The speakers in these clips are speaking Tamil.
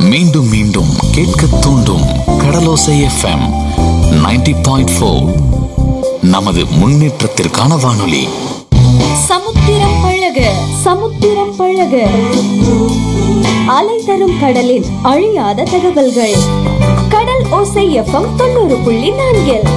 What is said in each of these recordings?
மீண்டும் மீண்டும் கேட்க தூண்டும் கடலோசை எஃப்எம் 90.4 பாயிண்ட் நமது முன்னேற்றத்திற்கான வானொலி சமுத்திரம் பழக சமுத்திரம் பழக அலை தரும் கடலின் அழியாத தகவல்கள் கடல் ஓசை எஃப்எம் தொண்ணூறு புள்ளி நான்கில்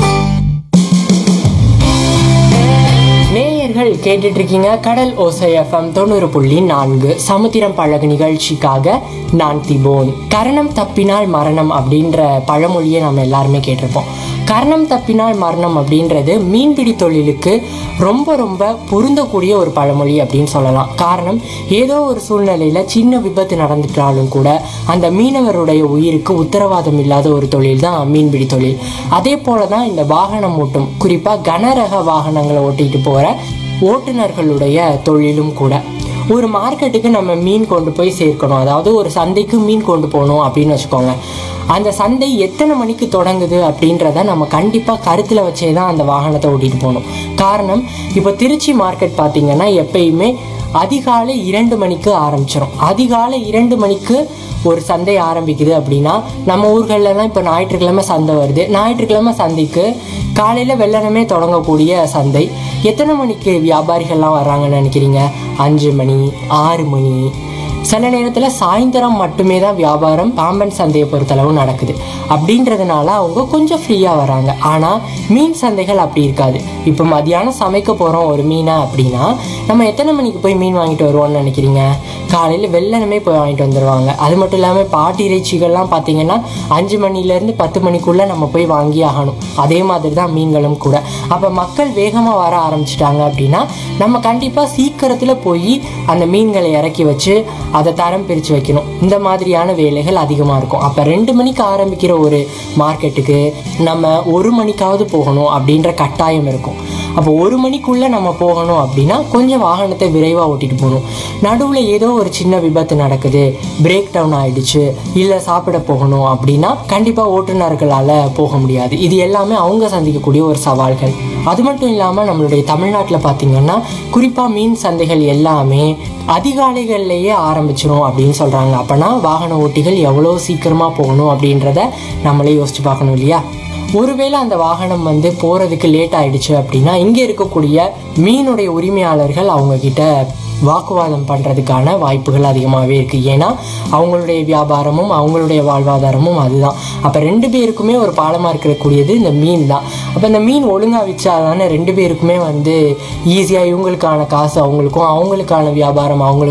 நேயர்கள் கேட்டுட்டு இருக்கீங்க கடல் ஓசை எஃப்எம் தொண்ணூறு புள்ளி நான்கு சமுத்திரம் பழகு நிகழ்ச்சிக்காக நான் திபோன் கரணம் தப்பினால் மரணம் அப்படின்ற பழமொழியை நம்ம எல்லாருமே கேட்டிருப்போம் கரணம் தப்பினால் மரணம் அப்படின்றது மீன்பிடி தொழிலுக்கு ரொம்ப ரொம்ப பொருந்தக்கூடிய ஒரு பழமொழி அப்படின்னு சொல்லலாம் காரணம் ஏதோ ஒரு சூழ்நிலையில சின்ன விபத்து நடந்துட்டாலும் கூட அந்த மீனவருடைய உயிருக்கு உத்தரவாதம் இல்லாத ஒரு தொழில் தான் மீன்பிடி தொழில் அதே போல தான் இந்த வாகனம் ஓட்டும் குறிப்பாக கனரக வாகனங்களை ஓட்டிட்டு போகிற ஓட்டுநர்களுடைய தொழிலும் கூட ஒரு மார்க்கெட்டுக்கு நம்ம மீன் கொண்டு போய் சேர்க்கணும் அதாவது ஒரு சந்தைக்கு மீன் கொண்டு போகணும் அப்படின்னு வச்சுக்கோங்க அந்த சந்தை எத்தனை மணிக்கு தொடங்குது அப்படின்றத நம்ம கண்டிப்பாக கருத்தில் வச்சே தான் அந்த வாகனத்தை ஓட்டிட்டு போகணும் காரணம் இப்போ திருச்சி மார்க்கெட் பார்த்தீங்கன்னா எப்பயுமே அதிகாலை இரண்டு மணிக்கு ஆரம்பிச்சிடும் அதிகாலை இரண்டு மணிக்கு ஒரு சந்தை ஆரம்பிக்குது அப்படின்னா நம்ம ஊர்கள்லாம் இப்போ ஞாயிற்றுக்கிழமை சந்தை வருது ஞாயிற்றுக்கிழமை சந்தைக்கு காலையில் வெள்ளனமே தொடங்கக்கூடிய சந்தை எத்தனை மணிக்கு வியாபாரிகள்லாம் வர்றாங்கன்னு நினைக்கிறீங்க அஞ்சு மணி ஆறு மணி சில நேரத்தில் சாயந்தரம் மட்டுமே தான் வியாபாரம் பாம்பன் சந்தையை பொறுத்தளவு நடக்குது அப்படின்றதுனால அவங்க கொஞ்சம் ஃப்ரீயாக வராங்க ஆனால் மீன் சந்தைகள் அப்படி இருக்காது இப்போ மதியானம் சமைக்க போகிறோம் ஒரு மீனை அப்படின்னா நம்ம எத்தனை மணிக்கு போய் மீன் வாங்கிட்டு வருவோம்னு நினைக்கிறீங்க காலையில் வெள்ளனமே போய் வாங்கிட்டு வந்துடுவாங்க அது மட்டும் இல்லாமல் பாட்டி இறைச்சிகள்லாம் பார்த்தீங்கன்னா அஞ்சு மணிலேருந்து பத்து மணிக்குள்ளே நம்ம போய் வாங்கி ஆகணும் அதே மாதிரி தான் மீன்களும் கூட அப்போ மக்கள் வேகமாக வர ஆரம்பிச்சிட்டாங்க அப்படின்னா நம்ம கண்டிப்பாக சீக்கிரத்தில் போய் அந்த மீன்களை இறக்கி வச்சு அதை தரம் பிரித்து வைக்கணும் இந்த மாதிரியான வேலைகள் அதிகமாக இருக்கும் அப்போ ரெண்டு மணிக்கு ஆரம்பிக்கிற ஒரு மார்க்கெட்டுக்கு நம்ம ஒரு மணிக்காவது போகணும் அப்படின்ற கட்டாயம் இருக்கும் அப்போ ஒரு மணிக்குள்ளே நம்ம போகணும் அப்படின்னா கொஞ்சம் வாகனத்தை விரைவாக ஓட்டிட்டு போகணும் நடுவில் ஏதோ ஒரு சின்ன விபத்து நடக்குது பிரேக் டவுன் ஆயிடுச்சு இல்லை சாப்பிட போகணும் அப்படின்னா கண்டிப்பாக ஓட்டுநர்களால் போக முடியாது இது எல்லாமே அவங்க சந்திக்கக்கூடிய ஒரு சவால்கள் அது மட்டும் இல்லாமல் நம்மளுடைய தமிழ்நாட்டில் பார்த்தீங்கன்னா குறிப்பாக மீன் சந்தைகள் எல்லாமே அதிகாலைகள்லேயே ஆரம்பிச்சிரும் அப்படின்னு சொல்கிறாங்க அப்போனா வாகன ஓட்டிகள் எவ்வளோ சீக்கிரமாக போகணும் அப்படின்றத நம்மளே யோசிச்சு பார்க்கணும் இல்லையா ஒருவேளை அந்த வாகனம் வந்து போகிறதுக்கு லேட் ஆயிடுச்சு அப்படின்னா இங்கே இருக்கக்கூடிய மீனுடைய உரிமையாளர்கள் அவங்க கிட்ட வாக்குவாதம் பண்ணுறதுக்கான வாய்ப்புகள் அதிகமாகவே இருக்குது ஏன்னா அவங்களுடைய வியாபாரமும் அவங்களுடைய வாழ்வாதாரமும் அதுதான் அப்போ ரெண்டு பேருக்குமே ஒரு பாலமாக இருக்கக்கூடியது இந்த மீன் தான் அப்போ இந்த மீன் ஒழுங்காக விற்றா தானே ரெண்டு பேருக்குமே வந்து ஈஸியாக இவங்களுக்கான காசு அவங்களுக்கும் அவங்களுக்கான வியாபாரம் அவங்களுக்கும்